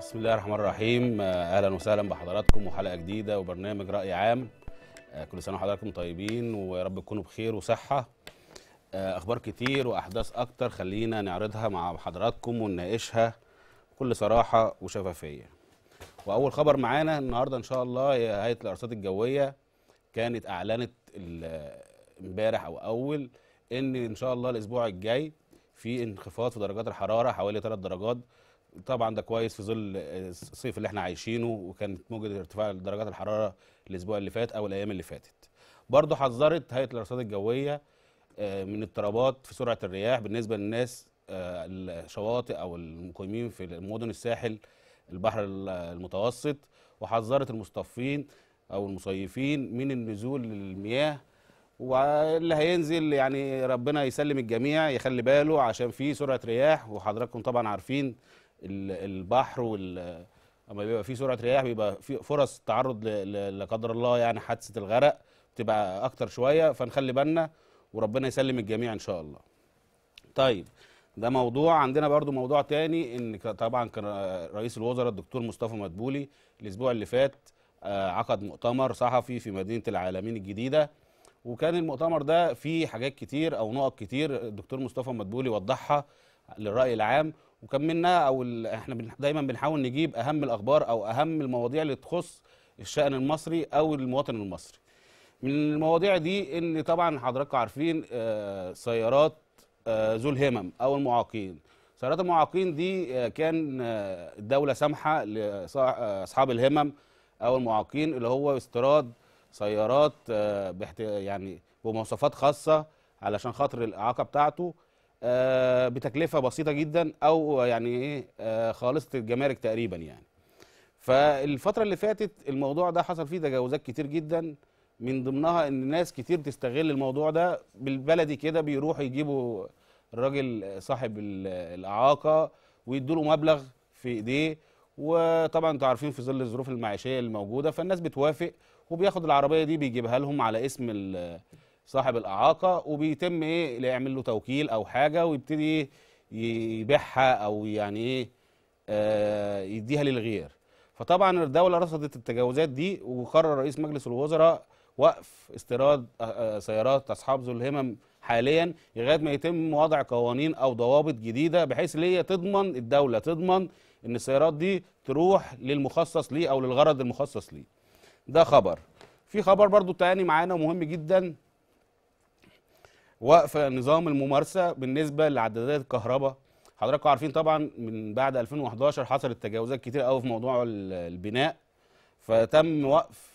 بسم الله الرحمن الرحيم آه، اهلا وسهلا بحضراتكم وحلقه جديده وبرنامج راي عام آه، كل سنه وحضراتكم طيبين ويا رب تكونوا بخير وصحه آه، اخبار كتير واحداث اكتر خلينا نعرضها مع حضراتكم ونناقشها بكل صراحه وشفافيه واول خبر معانا النهارده ان شاء الله هي هيئه الارصاد الجويه كانت اعلنت ال- امبارح او اول ان ان شاء الله الاسبوع الجاي في انخفاض في درجات الحراره حوالي 3 درجات طبعا ده كويس في ظل الصيف اللي احنا عايشينه وكانت موجة ارتفاع درجات الحراره الاسبوع اللي فات او الايام اللي فاتت برضه حذرت هيئه الارصاد الجويه آه، من اضطرابات في سرعه الرياح بالنسبه للناس آه، الشواطئ او المقيمين في مدن الساحل البحر ال- المتوسط وحذرت المصطفين او المصيفين من النزول للمياه واللي هينزل يعني ربنا يسلم الجميع يخلي باله عشان في سرعه رياح وحضراتكم طبعا عارفين ال- البحر وال اما بيبقى في سرعه رياح بيبقى في فرص تعرض ل- ل- لا قدر الله يعني حادثه الغرق بتبقى اكتر شويه فنخلي بالنا وربنا يسلم الجميع ان شاء الله. طيب ده موضوع عندنا برضو موضوع تاني ان ك- طبعا كان رئيس الوزراء الدكتور مصطفى مدبولي الاسبوع اللي فات آه، عقد مؤتمر صحفي في مدينه العالمين الجديده وكان المؤتمر ده فيه حاجات كتير او نقط كتير الدكتور مصطفى مدبولي وضحها للراي العام وكان منها او ال- احنا بن- دايما بنحاول نجيب اهم الاخبار او اهم المواضيع اللي تخص الشان المصري او المواطن المصري من المواضيع دي ان طبعا حضراتكم عارفين آه، سيارات آه، ذو الهمم او المعاقين سيارات المعاقين دي آه، كان آه، الدوله سامحه لاصحاب الهمم او المعاقين اللي هو استيراد سيارات آه، باحت- يعني بمواصفات خاصه علشان خاطر الاعاقه بتاعته آه، بتكلفه بسيطه جدا او يعني ايه آه، خالصه الجمارك تقريبا يعني فالفتره اللي فاتت الموضوع ده حصل فيه تجاوزات كتير جدا من ضمنها ان ناس كتير تستغل الموضوع ده بالبلدي كده بيروحوا يجيبوا الراجل صاحب ال- الاعاقه ويدوا له مبلغ في ايديه وطبعا انتوا عارفين في ظل الظروف المعيشيه الموجوده فالناس بتوافق وبياخد العربيه دي بيجيبها لهم على اسم ال- صاحب الاعاقه وبيتم ايه اللي يعمل له توكيل او حاجه ويبتدي يبيعها او يعني ايه آه، يديها للغير فطبعا الدوله رصدت التجاوزات دي وقرر رئيس مجلس الوزراء وقف استيراد آه، آه، سيارات اصحاب ذو الهمم حاليا لغايه ما يتم وضع قوانين او ضوابط جديده بحيث اللي هي تضمن الدوله تضمن ان السيارات دي تروح للمخصص ليه او للغرض المخصص ليه ده خبر في خبر برضو تاني معانا مهم جدا وقف نظام الممارسه بالنسبه لعدادات الكهرباء حضراتكم عارفين طبعا من بعد 2011 حصلت تجاوزات كتير قوي في موضوع ال- البناء فتم وقف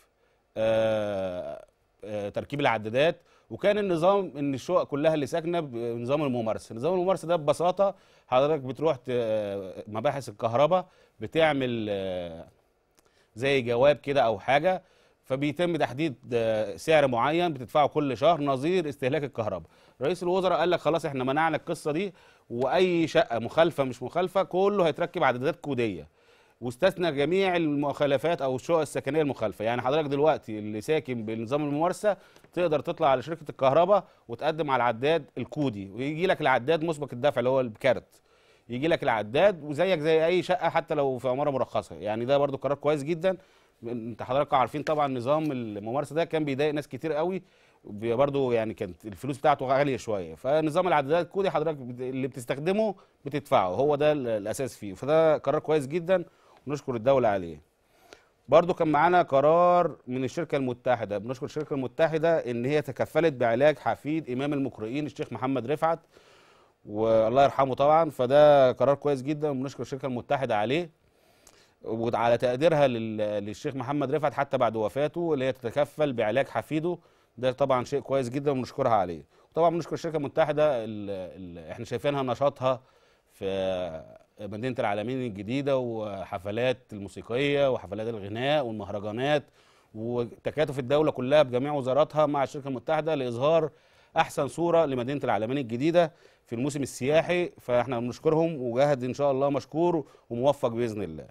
آه، آه، تركيب العدادات وكان النظام ان الشقق كلها اللي ساكنه بنظام الممارسه نظام الممارسه ده ببساطه حضرتك بتروح ت- مباحث الكهرباء بتعمل آه، زي جواب كده او حاجه فبيتم تحديد آه، سعر معين بتدفعه كل شهر نظير استهلاك الكهرباء رئيس الوزراء قال لك خلاص احنا منعنا القصه دي واي شقه مخالفه مش مخالفه كله هيتركب عدادات كوديه واستثنى جميع المخالفات او الشقق السكنيه المخالفه يعني حضرتك دلوقتي اللي ساكن بنظام الممارسه تقدر تطلع على شركه الكهرباء وتقدم على العداد الكودي ويجي لك العداد مسبق الدفع اللي هو الكارت يجي لك العداد وزيك زي اي شقه حتى لو في عماره مرخصه يعني ده برضو قرار كويس جدا انت حضرتك عارفين طبعا نظام الممارسه ده كان بيضايق ناس كتير قوي برضو يعني كانت الفلوس بتاعته غاليه شويه فنظام العدادات الكودي حضرتك بت- اللي بتستخدمه بتدفعه هو ده ال- الاساس فيه فده قرار كويس جدا ونشكر الدوله عليه برضو كان معانا قرار من الشركة المتحدة بنشكر الشركة المتحدة إن هي تكفلت بعلاج حفيد إمام المقرئين الشيخ محمد رفعت والله يرحمه طبعا فده قرار كويس جدا وبنشكر الشركة المتحدة عليه وعلى تقديرها لل- للشيخ محمد رفعت حتى بعد وفاته اللي هي تتكفل بعلاج حفيده ده طبعا شيء كويس جدا وبنشكرها عليه طبعا بنشكر الشركة المتحدة ال ال احنا شايفينها نشاطها في مدينة العالمين الجديدة وحفلات الموسيقية وحفلات الغناء والمهرجانات وتكاتف الدولة كلها بجميع وزاراتها مع الشركة المتحدة لإظهار أحسن صورة لمدينة العالمين الجديدة في الموسم السياحي فاحنا بنشكرهم وجاهد إن شاء الله مشكور وموفق بإذن الله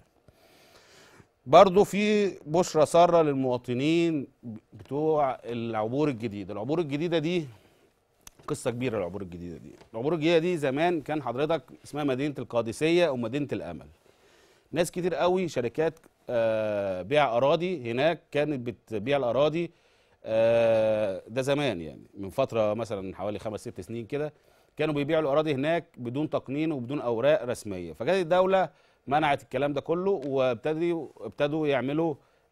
برضو في بشرى سارة للمواطنين بتوع العبور الجديد العبور الجديدة دي قصه كبيره العبور الجديده دي العبور الجديده دي زمان كان حضرتك اسمها مدينه القادسيه او مدينه الامل ناس كتير قوي شركات آه، بيع اراضي هناك كانت بتبيع الاراضي آه، ده زمان يعني من فتره مثلا حوالي خمس ست سنين كده كانوا بيبيعوا الاراضي هناك بدون تقنين وبدون اوراق رسميه فكانت الدوله منعت الكلام ده كله وابتدوا ابتدوا يعملوا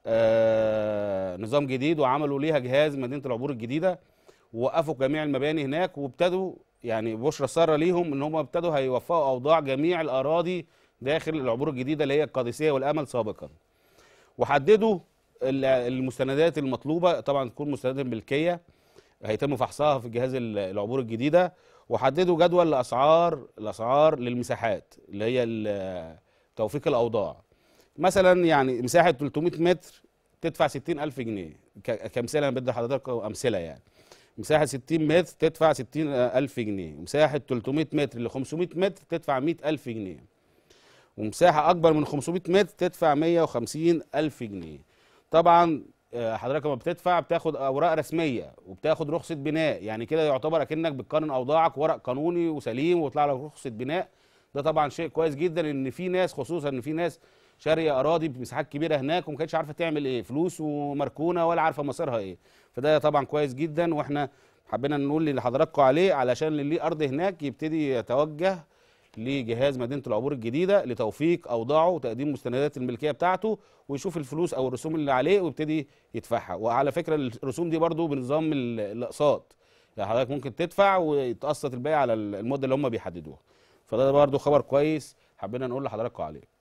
آه، نظام جديد وعملوا ليها جهاز مدينه العبور الجديده ووقفوا جميع المباني هناك وابتدوا يعني بشرى ساره ليهم ان هم ابتدوا هيوفقوا اوضاع جميع الاراضي داخل العبور الجديده اللي هي القادسيه والامل سابقا وحددوا ال- المستندات المطلوبه طبعا تكون مستندات ملكيه هيتم فحصها في جهاز ال- العبور الجديده وحددوا جدول الاسعار الاسعار للمساحات اللي هي ال- توفيق الاوضاع مثلا يعني مساحه 300 متر تدفع 60000 جنيه ك- كمثال انا بدي لحضرتك امثله يعني مساحه 60 متر تدفع 60000 جنيه مساحه 300 متر ل 500 متر تدفع 100000 جنيه ومساحه اكبر من 500 متر تدفع 150 الف جنيه طبعا آه، حضرتك لما بتدفع بتاخد اوراق رسميه وبتاخد رخصه بناء يعني كده يعتبر اكنك بتقارن اوضاعك ورق قانوني وسليم ويطلع لك رخصه بناء ده طبعا شيء كويس جدا ان في ناس خصوصا ان في ناس شاريه اراضي بمساحات كبيره هناك وما كانتش عارفه تعمل ايه فلوس ومركونه ولا عارفه مصيرها ايه فده طبعا كويس جدا واحنا حبينا نقول لحضراتكم عليه علشان اللي ليه ارض هناك يبتدي يتوجه لجهاز مدينه العبور الجديده لتوفيق اوضاعه وتقديم مستندات الملكيه بتاعته ويشوف الفلوس او الرسوم اللي عليه ويبتدي يدفعها وعلى فكره الرسوم دي برضو بنظام ال- الاقساط يعني حضرتك ممكن تدفع ويتقسط الباقي على ال- المده اللي هم بيحددوها فده برضو خبر كويس حبينا نقول لحضراتكم عليه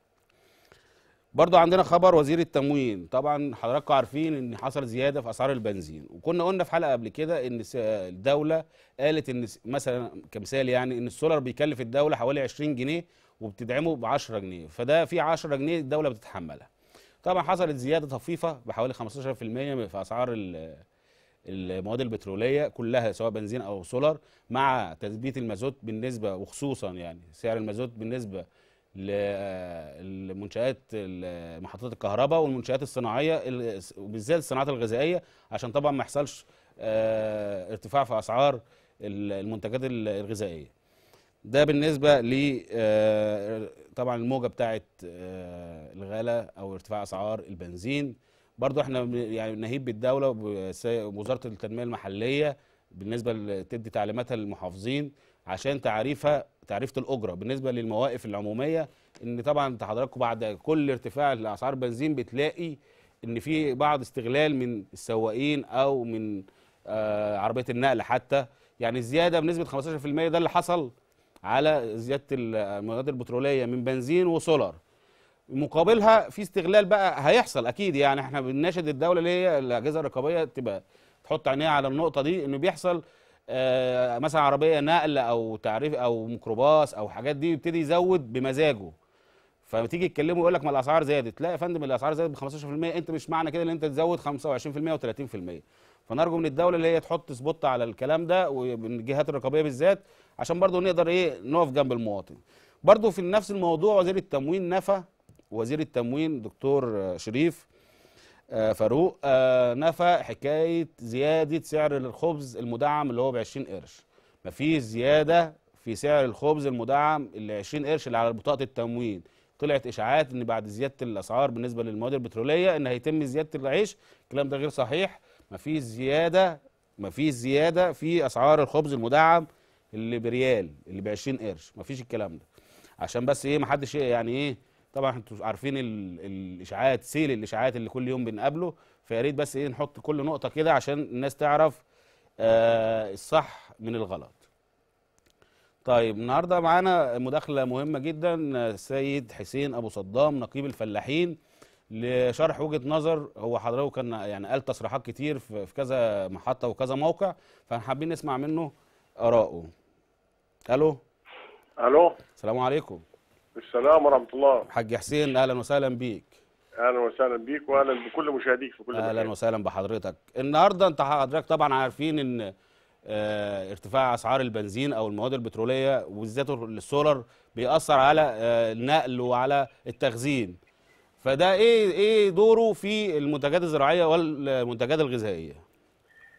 برضو عندنا خبر وزير التموين طبعا حضراتكم عارفين ان حصل زياده في اسعار البنزين وكنا قلنا في حلقه قبل كده ان س- الدوله قالت ان س- مثلا كمثال يعني ان السولار بيكلف الدوله حوالي 20 جنيه وبتدعمه ب 10 جنيه فده في 10 جنيه الدوله بتتحملها طبعا حصلت زياده طفيفه بحوالي 15% في اسعار ال- المواد البتروليه كلها سواء بنزين او سولار مع تثبيت المازوت بالنسبه وخصوصا يعني سعر المازوت بالنسبه للمنشآت ال- محطات الكهرباء والمنشآت الصناعيه ال- وبالذات الصناعات الغذائيه عشان طبعا ما يحصلش آه، ارتفاع في اسعار ال- المنتجات ال- الغذائيه ده بالنسبه ل آه، طبعا الموجه بتاعت آه، الغلاء او ارتفاع اسعار البنزين برضو احنا بن- يعني نهيب بالدوله وبس- ووزاره التنميه المحليه بالنسبه ل- تدي تعليماتها للمحافظين عشان تعريفها تعريفه الاجره بالنسبه للمواقف العموميه ان طبعا انت حضراتكم بعد كل ارتفاع لاسعار البنزين بتلاقي ان في بعض استغلال من السواقين او من آه عربيه النقل حتى يعني الزياده بنسبه 15% ده اللي حصل على زياده ال- المواد البتروليه من بنزين وسولار مقابلها في استغلال بقى هيحصل اكيد يعني احنا بنناشد الدوله اللي هي الاجهزه الرقابيه تبقى تحط عينيها على النقطه دي انه بيحصل آه مثلا عربيه نقل او تعريف او ميكروباص او حاجات دي يبتدي يزود بمزاجه فتيجي تكلمه يقول لك ما الاسعار زادت لا يا فندم الاسعار زادت ب 15% انت مش معنى كده ان انت تزود 25% و30% فنرجو من الدوله اللي هي تحط سبوت على الكلام ده ومن الجهات الرقابيه بالذات عشان برضو نقدر ايه نقف جنب المواطن برضو في نفس الموضوع وزير التموين نفى وزير التموين دكتور آه، شريف آه، فاروق آه، نفى حكايه زياده سعر الخبز المدعم اللي هو ب 20 قرش مفيش زياده في سعر الخبز المدعم ال 20 قرش اللي على بطاقه التموين طلعت اشاعات ان بعد زياده الاسعار بالنسبه للمواد البتروليه ان هيتم زياده العيش الكلام ده غير صحيح مفيش زياده مفيش زياده في اسعار الخبز المدعم اللي بريال اللي ب 20 قرش مفيش الكلام ده عشان بس ايه محدش يعني ايه طبعا انتوا عارفين ال- الاشاعات سيل الاشاعات اللي كل يوم بنقابله فيا ريت بس ايه نحط كل نقطه كده عشان الناس تعرف آه الصح من الغلط طيب النهارده معانا مداخله مهمه جدا آه، السيد حسين ابو صدام نقيب الفلاحين لشرح وجهه نظر هو حضرته كان يعني قال تصريحات كتير في في كذا محطه وكذا موقع فحابين نسمع منه اراءه الو الو السلام عليكم السلام ورحمه الله حاج حسين اهلا وسهلا بيك اهلا وسهلا بيك واهلا بكل مشاهديك في كل اهلا مكان وسهلا بحضرتك النهارده انت حضرتك طبعا عارفين ان آه، ارتفاع اسعار البنزين او المواد البتروليه وبالذات السولار بيأثر على آه، النقل وعلى التخزين فده ايه ايه دوره في المنتجات الزراعيه والمنتجات الغذائيه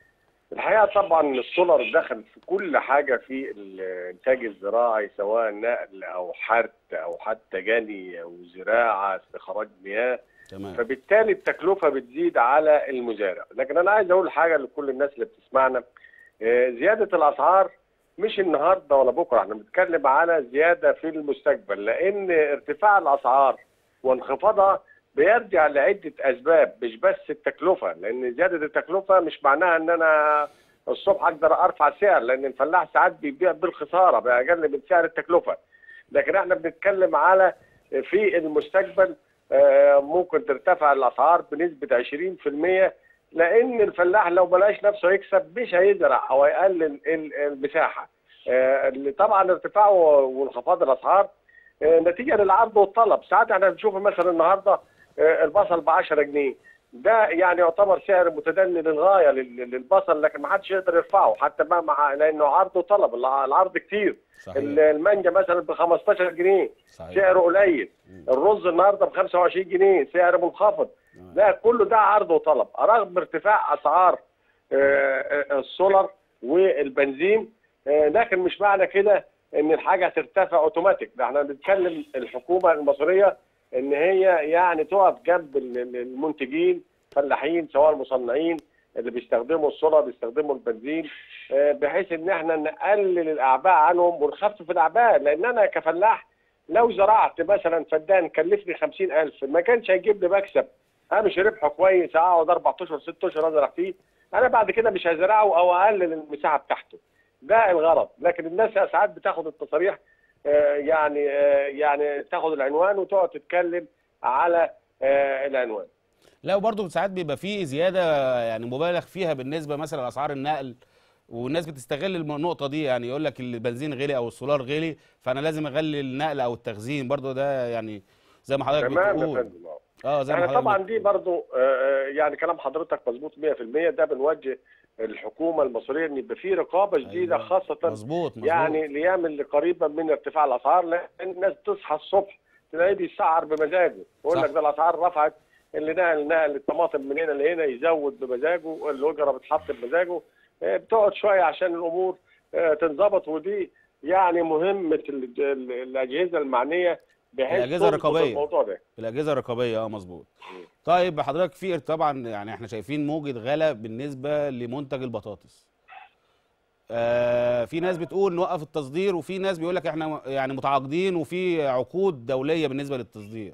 الحقيقه طبعا السولار دخل في كل حاجه في الانتاج الزراعي سواء نقل او حرث او حتى جني او زراعه استخراج مياه تمام فبالتالي التكلفه بتزيد على المزارع لكن انا عايز اقول حاجه لكل الناس اللي بتسمعنا آه، زياده الاسعار مش النهارده ولا بكره احنا بنتكلم على زياده في المستقبل لان ارتفاع الاسعار وانخفاضها بيرجع لعده اسباب مش بس التكلفه لان زياده التكلفه مش معناها ان انا الصبح اقدر ارفع سعر لان الفلاح ساعات بيبيع بالخساره باقل من سعر التكلفه لكن احنا بنتكلم على في المستقبل آه، ممكن ترتفع الاسعار بنسبه 20% لان الفلاح لو بلاش نفسه يكسب مش هيزرع او هيقلل ال- المساحه آه، اللي طبعا ارتفاع وانخفاض الاسعار آه، نتيجه للعرض والطلب ساعات احنا بنشوف مثلا النهارده آه، البصل ب 10 جنيه ده يعني يعتبر سعر متدني للغايه لل- للبصل لكن ما حدش يقدر يرفعه حتى ما مع لانه عرض وطلب الع- العرض كتير صحيح المانجا مثلا ب 15 جنيه صحيح سعره قليل مم. الرز النهارده ب 25 جنيه سعر منخفض آه. ده كله ده عرض وطلب رغم ارتفاع اسعار آه، آه، السولار والبنزين آه، لكن مش معنى كده ان الحاجه هترتفع اوتوماتيك ده احنا بنتكلم الحكومه المصريه ان هي يعني تقف جنب ال- ال- المنتجين فلاحين سواء المصنعين اللي بيستخدموا السولار بيستخدموا البنزين آه، بحيث ان احنا نقلل الاعباء عنهم ونخفف الاعباء لان انا كفلاح لو زرعت مثلا فدان كلفني 50000 ما كانش هيجيب لي مكسب هامش ربحه كويس اقعد اربع اشهر ست اشهر ازرع فيه انا بعد كده مش هزرعه او اقلل المساحه بتاعته ده الغرض لكن الناس ساعات بتاخد التصاريح آه، يعني آه، يعني تاخد العنوان وتقعد تتكلم على آه، العنوان لا وبرضه ساعات بيبقى فيه زياده يعني مبالغ فيها بالنسبه مثلا لاسعار النقل والناس بتستغل الم- النقطه دي يعني يقول لك البنزين غلي او السولار غلي فانا لازم اغلي النقل او التخزين برضه ده يعني زي ما حضرتك تمام يا بتقول فندم آه. اه زي ما يعني حضرتك طبعا بتقول. دي برضو آه، يعني كلام حضرتك مظبوط 100% ده بنوجه الحكومه المصريه ان يبقى في رقابه شديده أيوة. خاصه مظبوط مظبوط يعني ليعمل قريبا من ارتفاع الاسعار لان الناس تصحى الصبح تلاقيه بيسعر بمزاجه يقول صح. لك ده الاسعار رفعت اللي نقل نقل الطماطم من هنا لهنا يزود بمزاجه الاجره بتحط بمزاجه آه، بتقعد شويه عشان الامور آه، تنظبط ودي يعني مهمه ال- ال- الاجهزه المعنيه بحيث الأجهزة تضبط الرقابية. الموضوع ده الاجهزه الرقابيه اه مظبوط مم. طيب حضرتك في طبعا يعني احنا شايفين موجة غلا بالنسبه لمنتج البطاطس آه في ناس بتقول نوقف التصدير وفي ناس بيقول لك احنا يعني متعاقدين وفي عقود دوليه بالنسبه للتصدير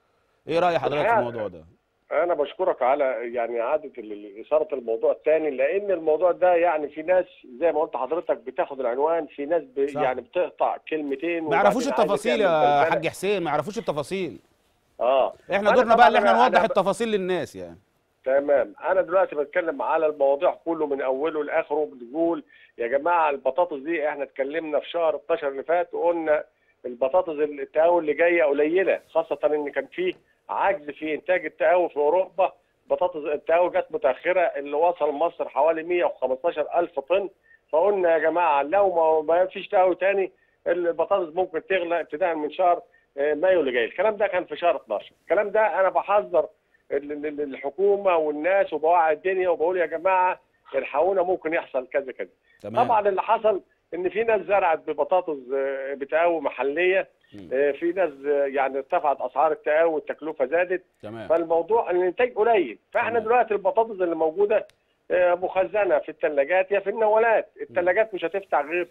ايه راي حضرتك في الحقيقة- الموضوع ده انا بشكرك على يعني اعاده ال- ال- اثاره الموضوع الثاني لان الموضوع ده يعني في ناس زي ما قلت حضرتك بتاخد العنوان في ناس ب صح. يعني بتقطع كلمتين ما يعرفوش وبعدين عايزة التفاصيل تعمل يا بلبلة. حاج حسين ما يعرفوش التفاصيل اه احنا أنا دورنا بقى طبعاً اللي احنا أنا- نوضح أنا ب- التفاصيل للناس يعني تمام انا دلوقتي بتكلم على المواضيع كله من اوله لاخره بنقول يا جماعه البطاطس دي احنا اتكلمنا في شهر 12 اللي فات وقلنا البطاطس التقاوي اللي جايه قليله خاصه ان كان في عجز في انتاج التقاوي في اوروبا بطاطس التقاوي جت متاخره اللي وصل مصر حوالي 115 الف طن فقلنا يا جماعه لو ما ما فيش تقاوي تاني البطاطس ممكن تغلى ابتداء من شهر آه، مايو اللي جاي الكلام ده كان في شهر 12 الكلام ده انا بحذر ال- ال- الحكومه والناس وبوعي الدنيا وبقول يا جماعه الحقونا ممكن يحصل كذا كذا تمام طبعا اللي حصل ان في ناس زرعت ببطاطس آه، بتقاوي محليه مم. آه، في ناس آه، يعني ارتفعت اسعار التقاوي والتكلفه زادت تمام فالموضوع الانتاج قليل فاحنا تمام. دلوقتي البطاطس اللي موجوده آه، مخزنه في الثلاجات يا في النوالات الثلاجات مش هتفتح غير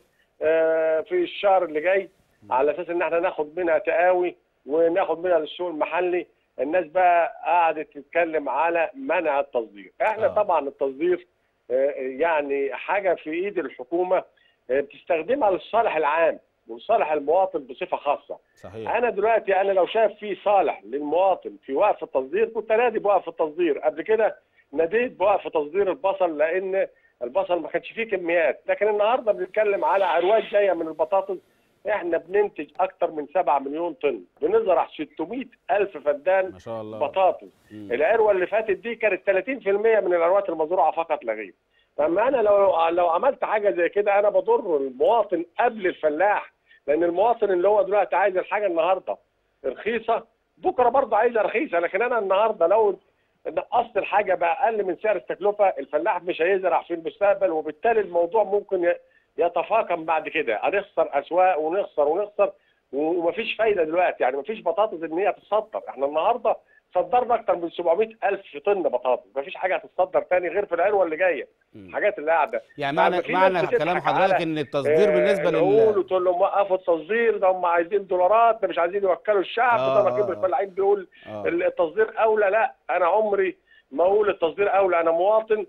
آه، في الشهر اللي جاي على اساس ان احنا ناخد منها تقاوي وناخد منها للسوق المحلي الناس بقى قعدت تتكلم على منع التصدير احنا آه. طبعا التصدير آه، يعني حاجه في ايد الحكومه آه، بتستخدمها للصالح العام ولصالح المواطن بصفه خاصه صحيح انا دلوقتي انا لو شايف في صالح للمواطن في وقف التصدير كنت نادي بوقف التصدير قبل كده ناديت بوقف تصدير البصل لان البصل ما كانش فيه كميات لكن النهارده بنتكلم على عروات جايه من البطاطس احنا بننتج اكتر من 7 مليون طن بنزرع 600 الف فدان ما شاء الله بطاطس مم. العروه اللي فاتت دي كانت 30% من العروات المزروعه فقط لا غير فاما انا لو لو عملت حاجه زي كده انا بضر المواطن قبل الفلاح لان المواطن اللي هو دلوقتي عايز الحاجه النهارده رخيصه بكره برضه عايزها رخيصه لكن انا النهارده لو نقصت الحاجه باقل من سعر التكلفه الفلاح مش هيزرع في المستقبل وبالتالي الموضوع ممكن ي- يتفاقم بعد كده هنخسر اسواق ونخسر ونخسر ومفيش فايده دلوقتي يعني مفيش بطاطس ان هي تتصدر احنا النهارده صدرنا اكتر من 700 الف طن بطاطس مفيش حاجه هتتصدر تاني غير في العلوه اللي جايه مم. الحاجات اللي قاعده يعني طبعاً معنى في معنى ناس بتضحك كلام على- حضرتك ان التصدير بالنسبه العقول لل وتقول لهم وقفوا التصدير ده هم عايزين دولارات ده مش عايزين يوكلوا الشعب آه، ده آه، كبر آه. الفلاحين بيقول آه. التصدير اولى لا انا عمري ما اقول التصدير اولى انا مواطن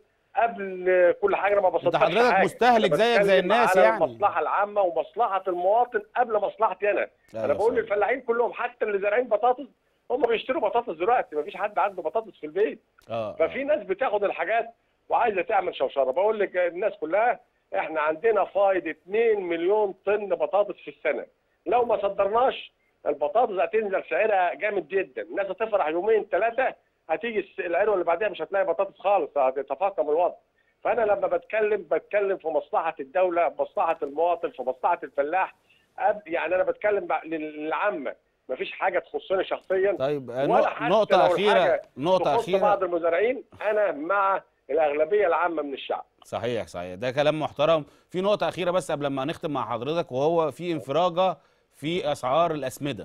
قبل كل حاجه انا ما بصدقش حضرتك حاجة. مستهلك أنا زيك زي بتكلم الناس على يعني. المصلحه العامه ومصلحه المواطن قبل مصلحتي انا انا أيوة بقول صحيح. للفلاحين كلهم حتى اللي زارعين بطاطس هم بيشتروا بطاطس دلوقتي ما فيش حد عنده بطاطس في البيت اه ففي آه. ناس بتاخد الحاجات وعايزه تعمل شوشره بقول لك الناس كلها احنا عندنا فايض 2 مليون طن بطاطس في السنه لو ما صدرناش البطاطس هتنزل سعرها جامد جدا الناس هتفرح يومين ثلاثه هتيجي الس- العلوه اللي بعدها مش هتلاقي بطاطس خالص هتتفاقم الوضع فانا لما بتكلم بتكلم في مصلحه الدوله مصلحه المواطن في مصلحه الفلاح أب- يعني انا بتكلم بع- للعامه مفيش حاجه تخصني شخصيا طيب آه، ولا نق- حتى نقطه لو اخيره الحاجة نقطه تخص اخيره بعض المزارعين انا مع الاغلبيه العامه من الشعب صحيح صحيح ده كلام محترم في نقطة أخيرة بس قبل ما نختم مع حضرتك وهو في انفراجة في أسعار الأسمدة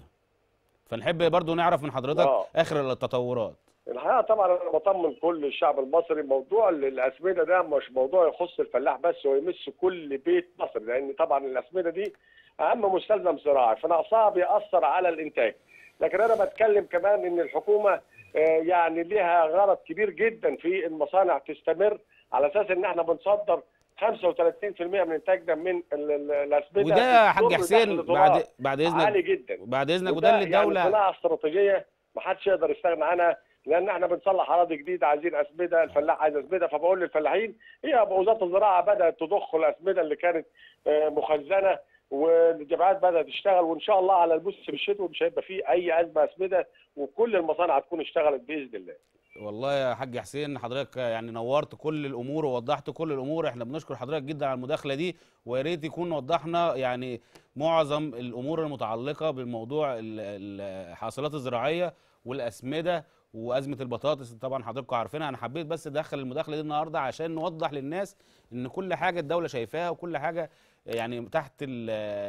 فنحب برضو نعرف من حضرتك آه. آخر التطورات الحقيقه طبعا انا بطمن كل الشعب المصري موضوع الاسمده ده مش موضوع يخص الفلاح بس هو يمس كل بيت مصري لان طبعا الاسمده دي اهم مستلزم زراعي فنقصها بيأثر على الانتاج لكن انا بتكلم كمان ان الحكومه آه، يعني ليها غرض كبير جدا في المصانع تستمر على اساس ان احنا بنصدر 35% من انتاجنا من ال- ال- الاسمده وده يا حاج بتضر حسين دخل بعد دولار بعد عالي إذنك جدا بعد إذنك وده وده اللي يعني الدولة صناعه استراتيجيه ما حدش يقدر يستغنى عنها لان احنا بنصلح اراضي جديده عايزين اسمده الفلاح عايز اسمده فبقول للفلاحين هي وزاره الزراعه بدات تضخ الاسمده اللي كانت آه، مخزنه والجمعيات بدات تشتغل وان شاء الله على الموسم الشتوي مش هيبقى فيه اي ازمه اسمده وكل المصانع هتكون اشتغلت باذن الله. والله يا حاج حسين حضرتك يعني نورت كل الامور ووضحت كل الامور احنا بنشكر حضرتك جدا على المداخله دي ويا ريت يكون وضحنا يعني معظم الامور المتعلقه بالموضوع ال- ال- الحاصلات الزراعيه والاسمده وازمه البطاطس طبعا حضراتكم عارفينها انا حبيت بس ادخل المداخله دي النهارده عشان نوضح للناس ان كل حاجه الدوله شايفاها وكل حاجه يعني تحت ال-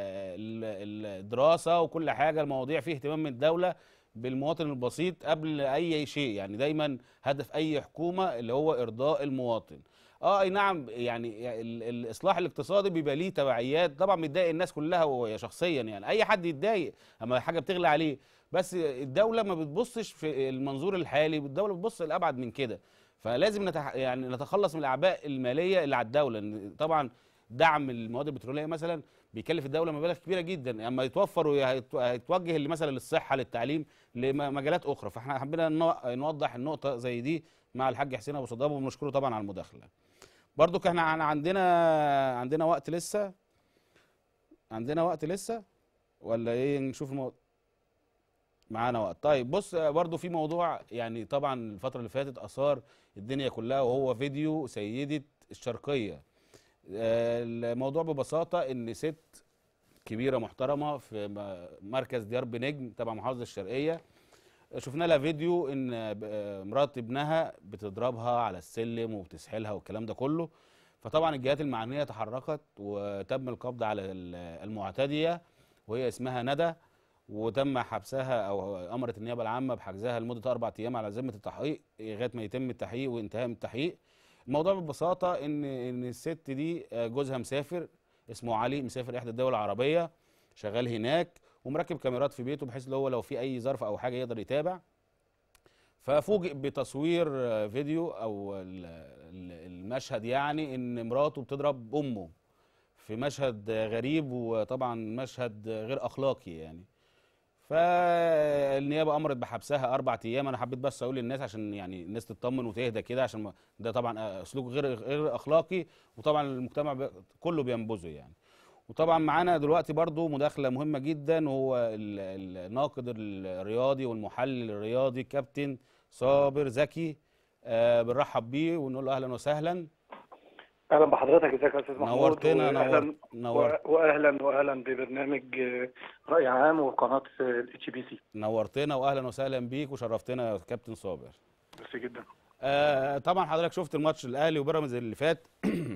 ال- الدراسه وكل حاجه المواضيع فيه اهتمام من الدوله بالمواطن البسيط قبل اي شيء يعني دايما هدف اي حكومه اللي هو ارضاء المواطن اه اي نعم يعني ال- الاصلاح الاقتصادي بيبقى ليه تبعيات طبعا بيتضايق الناس كلها وهي شخصيا يعني اي حد يتضايق اما حاجه بتغلى عليه بس الدوله ما بتبصش في المنظور الحالي الدوله بتبص لابعد من كده فلازم نتح... يعني نتخلص من الاعباء الماليه اللي على الدوله إن طبعا دعم المواد البتروليه مثلا بيكلف الدوله مبالغ كبيره جدا اما يتوفر وهيت- هيتوجه اللي مثلا للصحه للتعليم لمجالات اخرى فاحنا حبينا نو- نوضح النقطه زي دي مع الحاج حسين ابو صداب وبنشكره طبعا على المداخله برضو احنا عن- عندنا عندنا وقت لسه عندنا وقت لسه ولا ايه نشوف الموضوع معانا وقت طيب بص برضو في موضوع يعني طبعا الفترة اللي فاتت أثار الدنيا كلها وهو فيديو سيدة الشرقية آه، الموضوع ببساطة إن ست كبيرة محترمة في م- مركز ديار بنجم تبع محافظة الشرقية شفنا لها فيديو ان ب- آه، مرات ابنها بتضربها على السلم وبتسحلها والكلام ده كله فطبعا الجهات المعنيه تحركت وتم القبض على ال- المعتديه وهي اسمها ندى وتم حبسها او امرت النيابه العامه بحجزها لمده اربع ايام على ذمه التحقيق لغايه ما يتم التحقيق وانتهاء من التحقيق الموضوع ببساطه ان ان الست دي آه، جوزها مسافر اسمه علي مسافر احدى الدول العربيه شغال هناك ومركب كاميرات في بيته بحيث لو هو لو في اي ظرف او حاجه يقدر يتابع ففوجئ بتصوير آه، فيديو او ال- ال- المشهد يعني ان مراته بتضرب امه في مشهد آه، غريب وطبعا مشهد آه، غير اخلاقي يعني فالنيابه امرت بحبسها اربع ايام انا حبيت بس اقول للناس عشان يعني الناس تطمن وتهدى كده عشان ما- ده طبعا آه، اسلوب غير غير اخلاقي وطبعا المجتمع ب- كله بينبذه يعني وطبعا معانا دلوقتي برضو مداخله مهمه جدا وهو ال- الناقد الرياضي والمحلل الرياضي كابتن صابر زكي آه بنرحب بيه ونقول له اهلا وسهلا اهلا بحضرتك ازيك يا استاذ محمود نورتنا واهلا نورت نورت و- واهلا واهلا ببرنامج آه، راي عام وقناه الاتش بي سي نورتنا واهلا وسهلا بيك وشرفتنا يا كابتن صابر ميرسي جدا آه طبعا حضرتك شفت الماتش الاهلي وبيراميدز اللي فات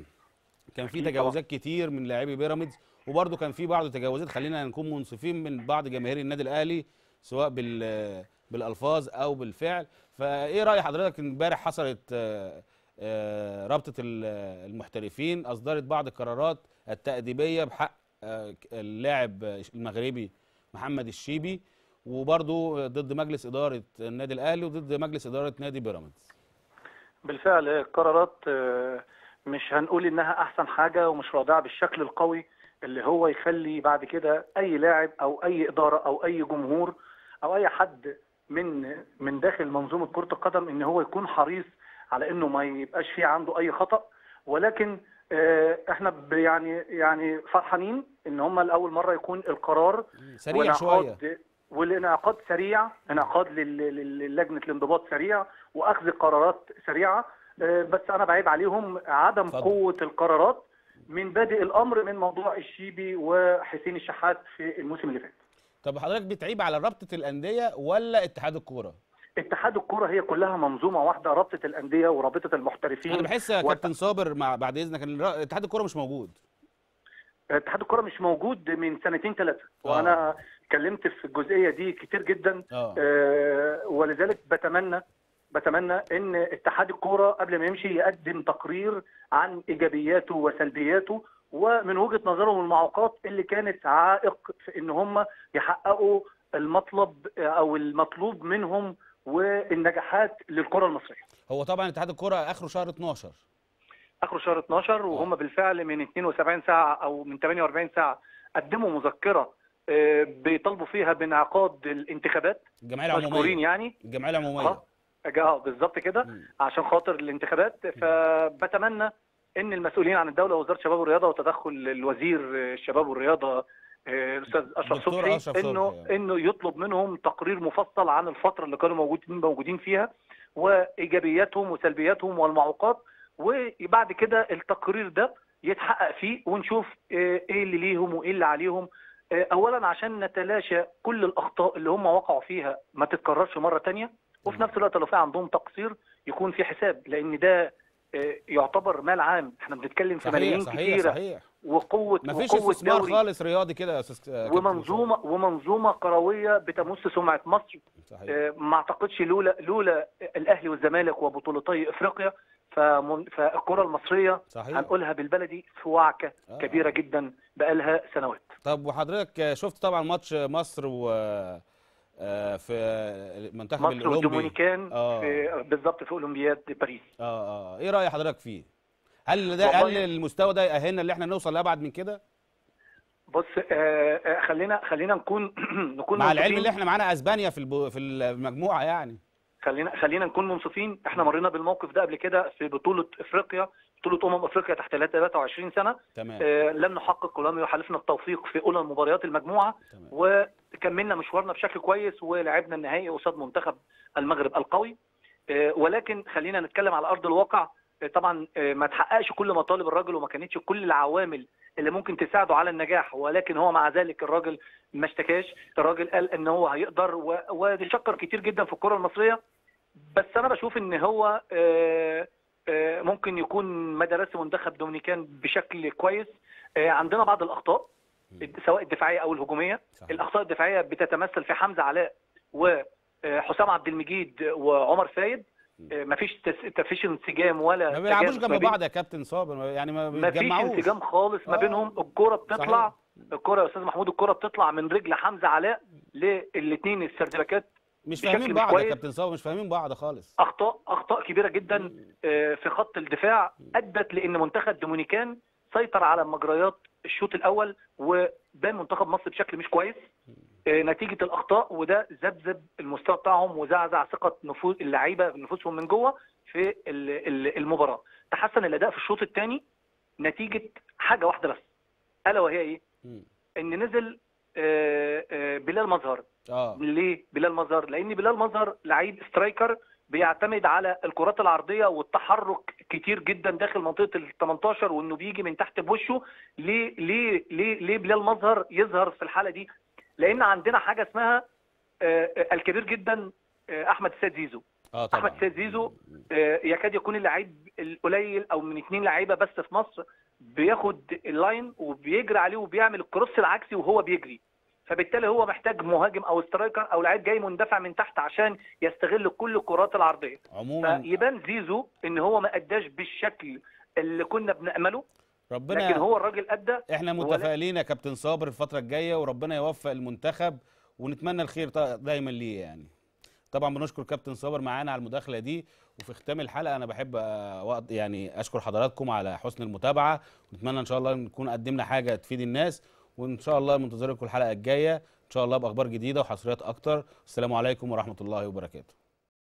كان في أكيد تجاوزات كتير من لاعبي بيراميدز وبرده كان في بعض التجاوزات خلينا نكون منصفين من بعض جماهير النادي الاهلي سواء بال بالالفاظ او بالفعل فايه راي حضرتك إن امبارح حصلت آه، آه، رابطه ال- المحترفين اصدرت بعض القرارات التاديبيه بحق آه، اللاعب المغربي محمد الشيبي وبرضه ضد مجلس اداره النادي الاهلي وضد مجلس اداره نادي بيراميدز بالفعل القرارات آه، مش هنقول انها احسن حاجه ومش رادعه بالشكل القوي اللي هو يخلي بعد كده اي لاعب او اي اداره او اي جمهور او اي حد من من داخل منظومه كره القدم ان هو يكون حريص على انه ما يبقاش فيه عنده اي خطا ولكن آه، احنا ب- يعني يعني فرحانين ان هم لاول مره يكون القرار سريع شويه والانعقاد- والانعقاد سريع انعقاد لل- لل- للجنه الانضباط سريع واخذ قرارات سريعه آه، بس انا بعيب عليهم عدم اتفضل. قوه القرارات من بادئ الامر من موضوع الشيبي وحسين الشحات في الموسم اللي فات طب حضرتك بتعيب على رابطه الانديه ولا اتحاد الكوره اتحاد الكره هي كلها منظومه واحده رابطه الانديه ورابطه المحترفين انا بحس يا و- كابتن صابر مع بعد اذنك ان الر- اتحاد الكوره مش موجود اتحاد الكره مش موجود من سنتين ثلاثه آه. وانا اتكلمت في الجزئيه دي كتير جدا اه آه، ولذلك بتمنى بتمنى ان اتحاد الكوره قبل ما يمشي يقدم تقرير عن ايجابياته وسلبياته ومن وجهه نظرهم المعوقات اللي كانت عائق في ان هم يحققوا المطلب او المطلوب منهم والنجاحات للكره المصريه. هو طبعا اتحاد الكوره اخره شهر 12 اخر شهر 12 وهم بالفعل من 72 ساعه او من 48 ساعه قدموا مذكره آه، بيطالبوا فيها بانعقاد الانتخابات الجمعيه مشكورين العموميه يعني الجمعيه العموميه اه اه بالظبط كده مم. عشان خاطر الانتخابات فبتمنى ان المسؤولين عن الدوله وزاره الشباب والرياضه وتدخل الوزير الشباب والرياضه آه، الاستاذ اشرف دكتور صبحي أشرف انه صبحي، آه. انه يطلب منهم تقرير مفصل عن الفتره اللي كانوا موجودين موجودين فيها وايجابياتهم وسلبياتهم والمعوقات وبعد كده التقرير ده يتحقق فيه ونشوف آه، ايه اللي ليهم وايه اللي عليهم آه، اولا عشان نتلاشى كل الاخطاء اللي هم وقعوا فيها ما تتكررش مره تانية وفي نفس الوقت لو في عندهم تقصير يكون في حساب لان ده آه، يعتبر مال عام احنا بنتكلم في صحيح ملايين صحيح كتيره صحيح وقوه مفيش وقوه استثمار دوري خالص رياضي كده يا استاذ كابتن ومنظومه ومنظومه كرويه بتمس سمعه مصر صحيح آه، ما اعتقدش لولا لولا الاهلي والزمالك وبطولتي افريقيا فمن فالكره المصريه صحيح هنقولها بالبلدي في وعكه آه. كبيره جدا بقالها سنوات طب وحضرتك شفت طبعا ماتش مصر و آه، في المنتخب مصر الاولمبي والدومينيكان آه. في بالظبط في اولمبياد باريس اه اه ايه راي حضرتك فيه هل ده هل والله- المستوى ده يأهلنا ان احنا نوصل لابعد من كده بص آه، آه، خلينا خلينا نكون نكون مع العلم منصفين. اللي احنا معانا اسبانيا في الب... في المجموعه يعني خلينا خلينا نكون منصفين احنا مرينا بالموقف ده قبل كده في بطوله افريقيا بطوله امم افريقيا تحت 23 سنه تمام آه، لم نحقق ولم يحالفنا التوفيق في اولى مباريات المجموعه تمام وكملنا مشوارنا بشكل كويس ولعبنا النهائي قصاد منتخب المغرب القوي آه، ولكن خلينا نتكلم على ارض الواقع آه، طبعا آه، ما تحققش كل مطالب الراجل وما كانتش كل العوامل اللي ممكن تساعده على النجاح ولكن هو مع ذلك الراجل ما اشتكاش الراجل قال ان هو هيقدر و- وشكر كتير جدا في الكره المصريه بس انا بشوف ان هو آه، آه، ممكن يكون مدرسه منتخب دومينيكان بشكل كويس آه، عندنا بعض الاخطاء سواء الدفاعيه او الهجوميه صحيح. الاخطاء الدفاعيه بتتمثل في حمزه علاء وحسام عبد المجيد وعمر فايد آه، مفيش تس- مفيش انسجام ولا ما بيلعبوش تجانس ما جنب بين- بعض يا كابتن صابر يعني ما مفيش بيتجمعوش انسجام خالص ما آه. بينهم الكوره بتطلع صحيح. الكوره يا استاذ محمود الكوره بتطلع من رجل حمزه علاء للاثنين السردباكات مش بشكل فاهمين مش بعض يا كويس. كابتن صابر مش فاهمين بعض خالص اخطاء اخطاء كبيره جدا آه، في خط الدفاع ادت لان منتخب دومينيكان سيطر على مجريات الشوط الاول وبان منتخب مصر بشكل مش كويس آه، نتيجه الاخطاء وده ذبذب المستوى بتاعهم وزعزع ثقه نفوذ اللعيبه نفوسهم من جوه في ال- ال- المباراه تحسن الاداء في الشوط الثاني نتيجه حاجه واحده بس الا وهي ايه مم. ان نزل آه، آه، بلال مظهر اه ليه بلال مظهر؟ لان بلال مظهر لعيب سترايكر بيعتمد على الكرات العرضيه والتحرك كتير جدا داخل منطقه ال 18 وانه بيجي من تحت بوشه ليه ليه ليه ليه بلال مظهر يظهر في الحاله دي؟ لان عندنا حاجه اسمها آه، آه، الكبير جدا آه، احمد السيد زيزو اه طبعا احمد سيد زيزو آه، يكاد يكون اللعيب القليل او من اثنين لعيبه بس في مصر بياخد اللاين وبيجري عليه وبيعمل الكروس العكسي وهو بيجري فبالتالي هو محتاج مهاجم او سترايكر او لعيب جاي مندفع من تحت عشان يستغل كل الكرات العرضيه عموما فيبان زيزو ان هو ما اداش بالشكل اللي كنا بنامله ربنا لكن هو الراجل ادى احنا ولا- متفائلين يا كابتن صابر الفتره الجايه وربنا يوفق المنتخب ونتمنى الخير ط- دايما ليه يعني طبعا بنشكر كابتن صابر معانا على المداخله دي وفي ختام الحلقه انا بحب آه، وقت- يعني اشكر حضراتكم على حسن المتابعه ونتمنى ان شاء الله نكون قدمنا حاجه تفيد الناس وان شاء الله منتظركم الحلقه الجايه ان شاء الله باخبار جديده وحصريات اكتر السلام عليكم ورحمه الله وبركاته